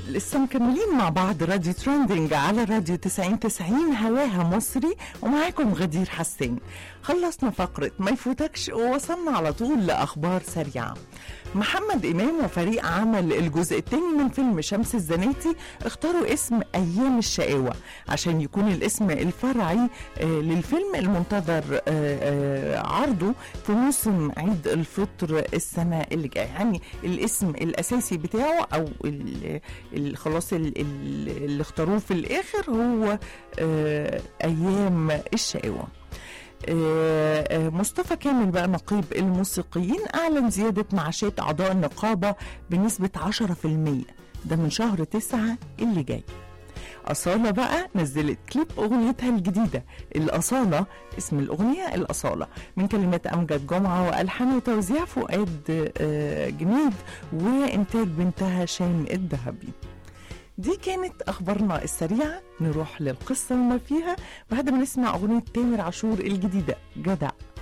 لسه مكملين مع بعض راديو ترندنج على راديو 90 90 هواها مصري ومعاكم غدير حسين خلصنا فقرة ما يفوتكش ووصلنا على طول لأخبار سريعة محمد إمام وفريق عمل الجزء الثاني من فيلم شمس الزناتي اختاروا اسم أيام الشقاوة عشان يكون الاسم الفرعي آه، للفيلم المنتظر آه، آه، عرضه في موسم عيد الفطر السنة اللي جاية يعني الاسم الأساسي بتاعه أو ال- ال- خلاص ال- ال- اللي اختاروه في الآخر هو آه، أيام الشقاوة آه، آه، مصطفى كامل بقى نقيب الموسيقيين أعلن زيادة معاشات أعضاء النقابة بنسبة 10% ده من شهر تسعة اللي جاي أصالة بقى نزلت كليب أغنيتها الجديدة الأصالة اسم الأغنية الأصالة من كلمات أمجد جمعة وألحان وتوزيع فؤاد آه، جنيد وإنتاج بنتها شام الذهبي دي كانت أخبارنا السريعة نروح للقصة وما فيها بعد ما نسمع أغنية تامر عاشور الجديدة جدع